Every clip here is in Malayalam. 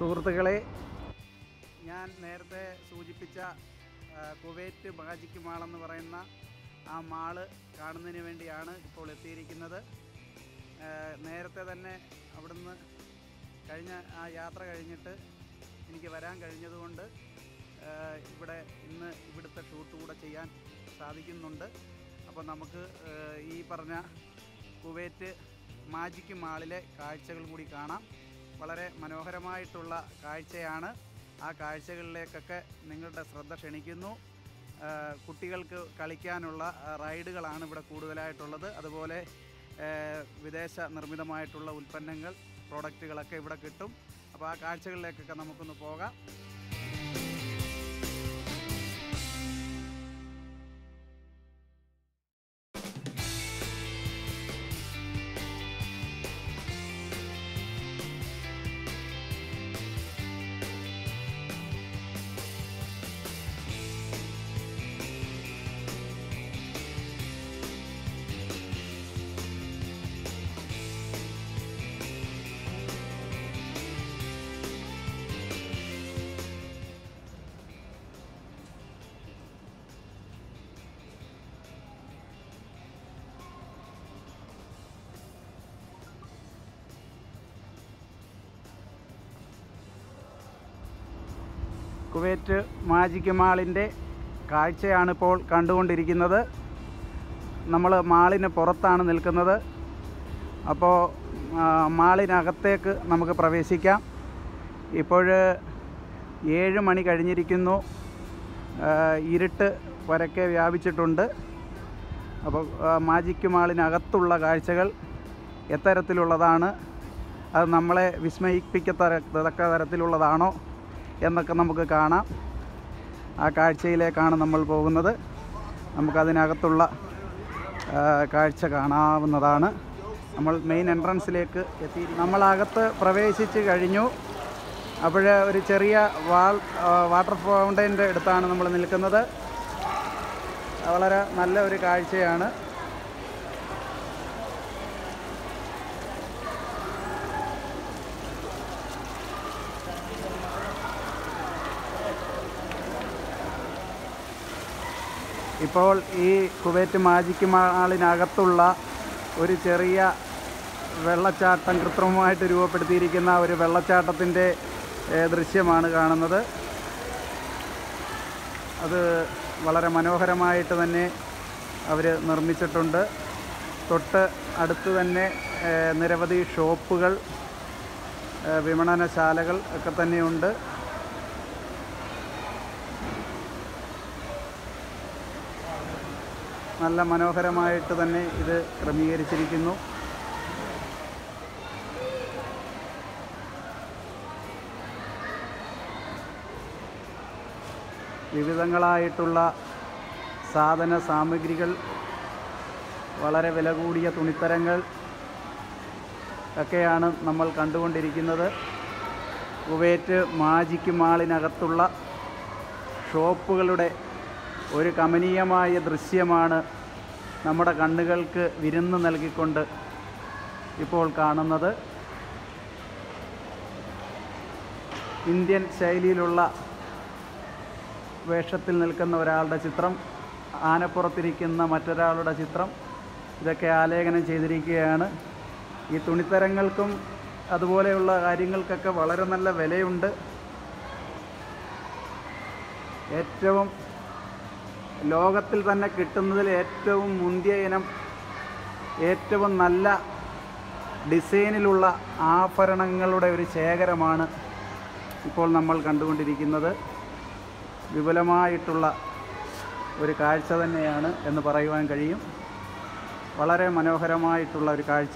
സുഹൃത്തുക്കളെ ഞാൻ നേരത്തെ സൂചിപ്പിച്ച ആ, കുവൈറ്റ് മാജിക് മാൾ എന്ന് പറയുന്ന ആ മാള് കാണുന്നതിന് വേണ്ടിയാണ് ഇപ്പോൾ എത്തിയിരിക്കുന്നത് ആ, നേരത്തെ തന്നെ അവിടുന്ന് കഴിഞ്ഞ ആ യാത്ര കഴിഞ്ഞിട്ട് എനിക്ക് വരാൻ കഴിഞ്ഞതുകൊണ്ട് ആ, ഇവിടെ ഇന്ന് ഇവിടുത്തെ ഷൂട്ട് കൂടെ ചെയ്യാൻ സാധിക്കുന്നുണ്ട് അപ്പോൾ നമുക്ക് ആ, ഈ പറഞ്ഞ കുവൈറ്റ് മാജിക് മാളിലെ കാഴ്ചകൾ കൂടി കാണാം വളരെ മനോഹരമായിട്ടുള്ള കാഴ്ചയാണ് ആ കാഴ്ചകളിലേക്കൊക്കെ നിങ്ങളുടെ ശ്രദ്ധ ക്ഷണിക്കുന്നു ആ, കുട്ടികൾക്ക് കളിക്കാനുള്ള ആ, റൈഡുകളാണ് ഇവിടെ കൂടുതലായിട്ടുള്ളത് അതുപോലെ ആ, വിദേശ നിർമ്മിതമായിട്ടുള്ള ഉൽപ്പന്നങ്ങൾ പ്രോഡക്റ്റുകളൊക്കെ ഇവിടെ കിട്ടും അപ്പോൾ ആ കാഴ്ചകളിലേക്കൊക്കെ നമുക്കൊന്ന് പോകാം കുവൈറ്റ് മാജിക് മാളിൻ്റെ കാഴ്ചയാണിപ്പോൾ കണ്ടുകൊണ്ടിരിക്കുന്നത് നമ്മൾ മാളിന് പുറത്താണ് നിൽക്കുന്നത് അപ്പോൾ ആ, മാളിനകത്തേക്ക് നമുക്ക് പ്രവേശിക്കാം ഇപ്പോൾ ഏഴ് മണി കഴിഞ്ഞിരിക്കുന്നു ആ, ഇരുട്ട് പരക്കെ വ്യാപിച്ചിട്ടുണ്ട് അപ്പോൾ ആ, മാജിക് മാളിനകത്തുള്ള കാഴ്ചകൾ എത്തരത്തിലുള്ളതാണ് അത് നമ്മളെ വിസ്മയിപ്പിക്കത്തക്ക തരത്തിലുള്ളതാണോ എന്നൊക്കെ നമുക്ക് കാണാം ആ കാഴ്ചയിലേക്കാണ് നമ്മൾ പോകുന്നത് നമുക്കതിനകത്തുള്ള ആ, കാഴ്ച കാണാവുന്നതാണ് നമ്മൾ മെയിൻ എൻട്രൻസിലേക്ക് എത്തി നമ്മളകത്ത് പ്രവേശിച്ച് കഴിഞ്ഞു അപ്പോൾ ഒരു ചെറിയ വാൾ ആ, വാട്ടർ ഫൗണ്ടൈൻ്റെ അടുത്താണ് നമ്മൾ നിൽക്കുന്നത് വളരെ നല്ല ഒരു കാഴ്ചയാണ് ഇപ്പോൾ ഈ കുവൈറ്റ് മാജിക് മാളിനകത്തുള്ള ഒരു ചെറിയ വെള്ളച്ചാട്ടം കൃത്രിമമായിട്ട് രൂപപ്പെടുത്തിയിരിക്കുന്ന ഒരു വെള്ളച്ചാട്ടത്തിൻ്റെ ഏഹ്, ദൃശ്യമാണ് കാണുന്നത് അത് വളരെ മനോഹരമായിട്ട് തന്നെ അവർ നിർമ്മിച്ചിട്ടുണ്ട് തൊട്ട് അടുത്ത് തന്നെ ഏഹ്, നിരവധി ഷോപ്പുകൾ ഏഹ്, വിപണനശാലകൾ ഒക്കെ തന്നെയുണ്ട് നല്ല മനോഹരമായിട്ട് തന്നെ ഇത് ക്രമീകരിച്ചിരിക്കുന്നു വിവിധങ്ങളായിട്ടുള്ള സാധന സാമഗ്രികൾ വളരെ വില കൂടിയ തുണിത്തരങ്ങൾ ഒക്കെയാണ് നമ്മൾ കണ്ടുകൊണ്ടിരിക്കുന്നത് കുവൈറ്റ് മാജിക് മാളിനകത്തുള്ള ഷോപ്പുകളുടെ ഒരു കമനീയമായ ദൃശ്യമാണ് നമ്മുടെ കണ്ണുകൾക്ക് വിരുന്ന് നൽകിക്കൊണ്ട് ഇപ്പോൾ കാണുന്നത് ഇന്ത്യൻ ശൈലിയിലുള്ള വേഷത്തിൽ നിൽക്കുന്ന ഒരാളുടെ ചിത്രം ആനപ്പുറത്തിരിക്കുന്ന മറ്റൊരാളുടെ ചിത്രം ഇതൊക്കെ ആലേഖനം ചെയ്തിരിക്കുകയാണ് ഈ തുണിത്തരങ്ങൾക്കും അതുപോലെയുള്ള കാര്യങ്ങൾക്കൊക്കെ വളരെ നല്ല വിലയുണ്ട് ഏറ്റവും ലോകത്തിൽ തന്നെ കിട്ടുന്നതിൽ ഏറ്റവും മുന്തിയ ഇനം ഏറ്റവും നല്ല ഡിസൈനിലുള്ള ആഭരണങ്ങളുടെ ഒരു ശേഖരമാണ് ഇപ്പോൾ നമ്മൾ കണ്ടുകൊണ്ടിരിക്കുന്നത് വിപുലമായിട്ടുള്ള ഒരു കാഴ്ച തന്നെയാണ് എന്ന് പറയുവാൻ കഴിയും വളരെ മനോഹരമായിട്ടുള്ള ഒരു കാഴ്ച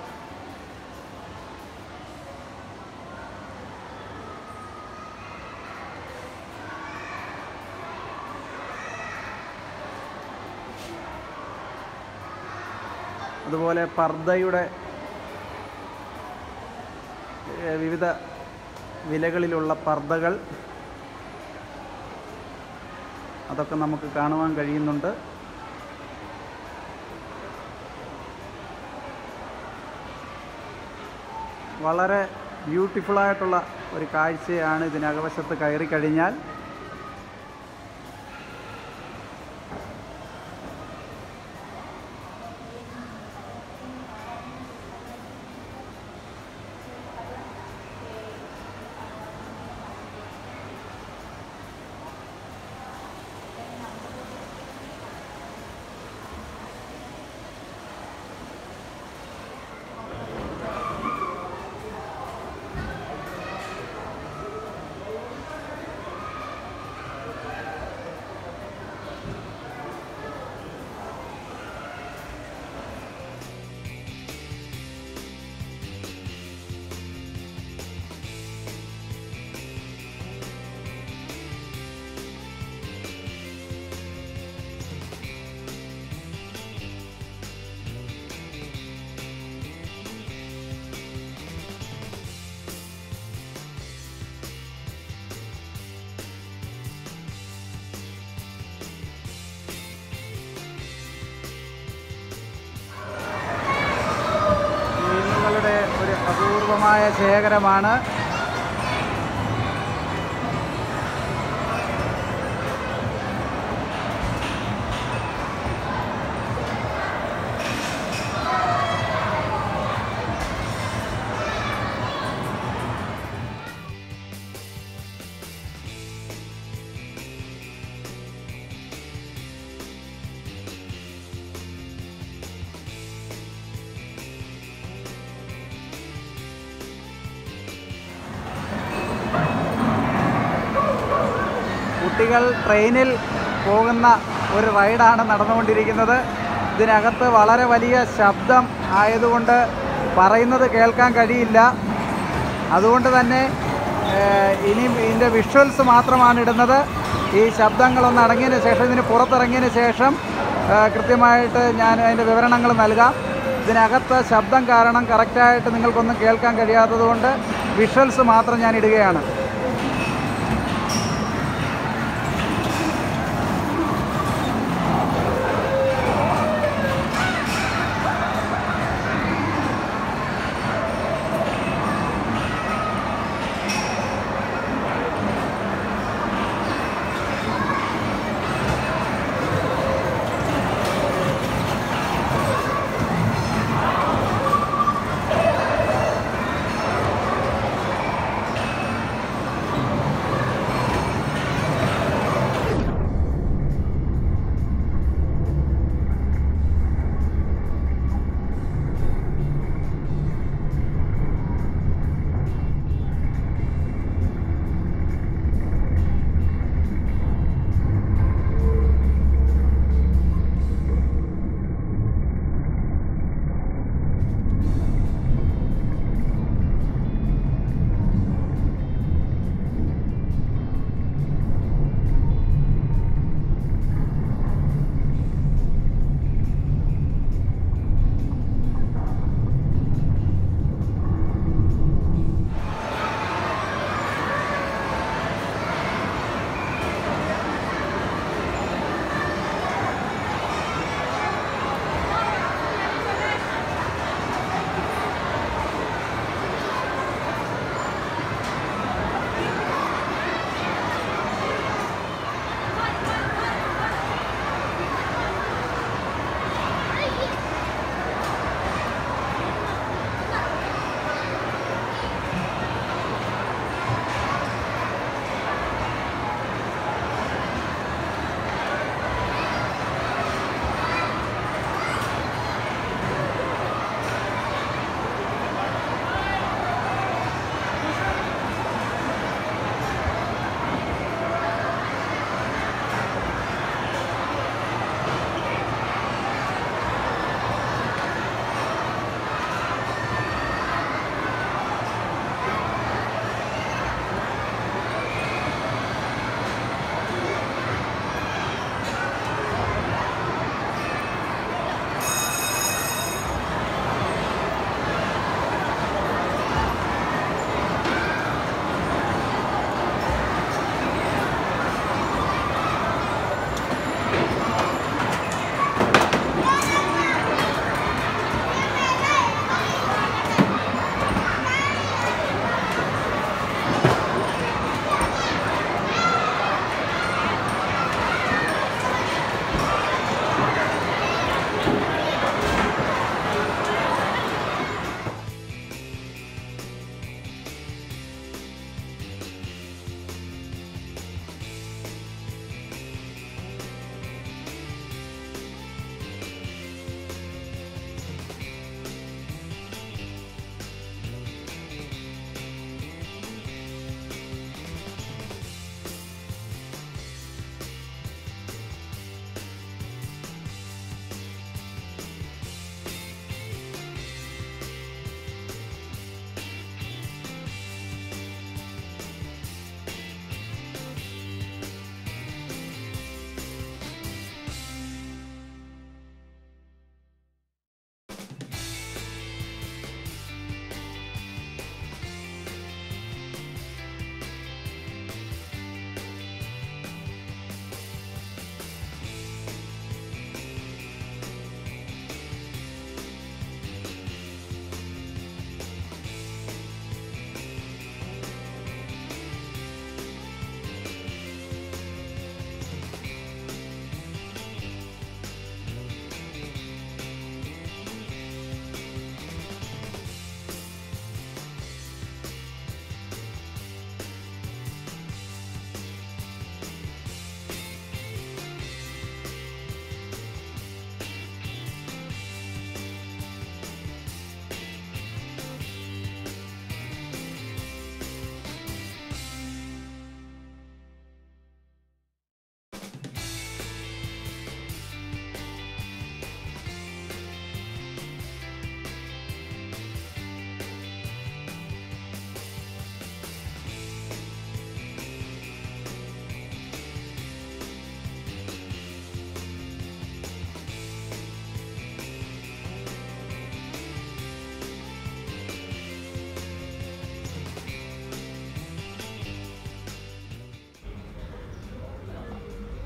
അതുപോലെ പർദ്ദയുടെ ഏഹ്, വിവിധ വിലകളിലുള്ള പർദ്ദകൾ അതൊക്കെ നമുക്ക് കാണുവാൻ കഴിയുന്നുണ്ട് വളരെ ബ്യൂട്ടിഫുള്ളായിട്ടുള്ള ഒരു കാഴ്ചയാണ് ഇതിനകവശത്ത് കയറി കഴിഞ്ഞാൽ മീനുകളുടെ ഒരു അപൂർവമായ ശേഖരമാണ് കുട്ടികൾ ട്രെയിനിൽ പോകുന്ന ഒരു റൈഡാണ് നടന്നുകൊണ്ടിരിക്കുന്നത് ഇതിനകത്ത് വളരെ വലിയ ശബ്ദം ആയതുകൊണ്ട് പറയുന്നത് കേൾക്കാൻ കഴിയില്ല അതുകൊണ്ട് തന്നെ ഏഹ്, ഇനി ഇതിൻ്റെ വിഷ്വൽസ് മാത്രമാണ് ഇടുന്നത് ഈ ശബ്ദങ്ങളൊന്ന് അടങ്ങിയതിന് ശേഷം ഇതിന് പുറത്തിറങ്ങിയതിന് ശേഷം ഏഹ്, കൃത്യമായിട്ട് ഞാൻ അതിൻ്റെ വിവരണങ്ങൾ നൽകാം ഇതിനകത്ത് ശബ്ദം കാരണം കറക്റ്റായിട്ട് നിങ്ങൾക്കൊന്നും കേൾക്കാൻ കഴിയാത്തതുകൊണ്ട് വിഷ്വൽസ് മാത്രം ഞാൻ ഇടുകയാണ്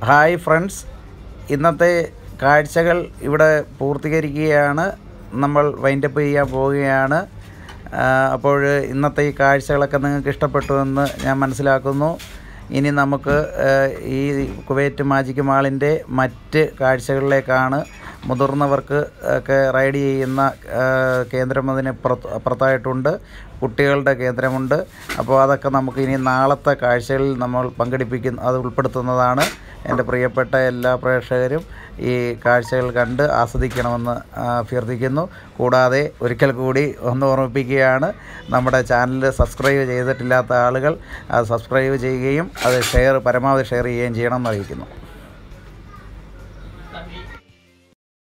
ഹായ് ഫ്രണ്ട്സ് ഇന്നത്തെ കാഴ്ചകൾ ഇവിടെ പൂർത്തീകരിക്കുകയാണ് നമ്മൾ വൈൻഡപ്പ് ചെയ്യാൻ പോവുകയാണ് ആ, അപ്പോൾ ഇന്നത്തെ ഈ കാഴ്ചകളൊക്കെ നിങ്ങൾക്ക് ഇഷ്ടപ്പെട്ടു എന്ന് ഞാൻ മനസ്സിലാക്കുന്നു ഇനി നമുക്ക് ആ, ഈ കുവൈറ്റ് മാജിക് മാളിൻ്റെ മറ്റ് കാഴ്ചകളിലേക്കാണ് മുതിർന്നവർക്ക് ഒക്കെ റൈഡ് ചെയ്യുന്ന ആ, കേന്ദ്രം അതിന് പുറത്ത് അപ്പുറത്തായിട്ടുണ്ട് കുട്ടികളുടെ കേന്ദ്രമുണ്ട് അപ്പോൾ അതൊക്കെ നമുക്ക് ഇനി നാളത്തെ കാഴ്ചകളിൽ നമ്മൾ പങ്കെടുപ്പിക്കുന്ന അത് ഉൾപ്പെടുത്തുന്നതാണ് എൻ്റെ പ്രിയപ്പെട്ട എല്ലാ പ്രേക്ഷകരും ഈ കാഴ്ചകൾ കണ്ട് ആസ്വദിക്കണമെന്ന് ആ, അഭ്യർത്ഥിക്കുന്നു കൂടാതെ ഒരിക്കൽ കൂടി ഒന്ന് ഓർമ്മിപ്പിക്കുകയാണ് നമ്മുടെ ചാനൽ സബ്സ്ക്രൈബ് ചെയ്തിട്ടില്ലാത്ത ആളുകൾ അത് സബ്സ്ക്രൈബ് ചെയ്യുകയും അത് ഷെയർ പരമാവധി ഷെയർ ചെയ്യുകയും ചെയ്യണമെന്ന് അറിയിക്കുന്നു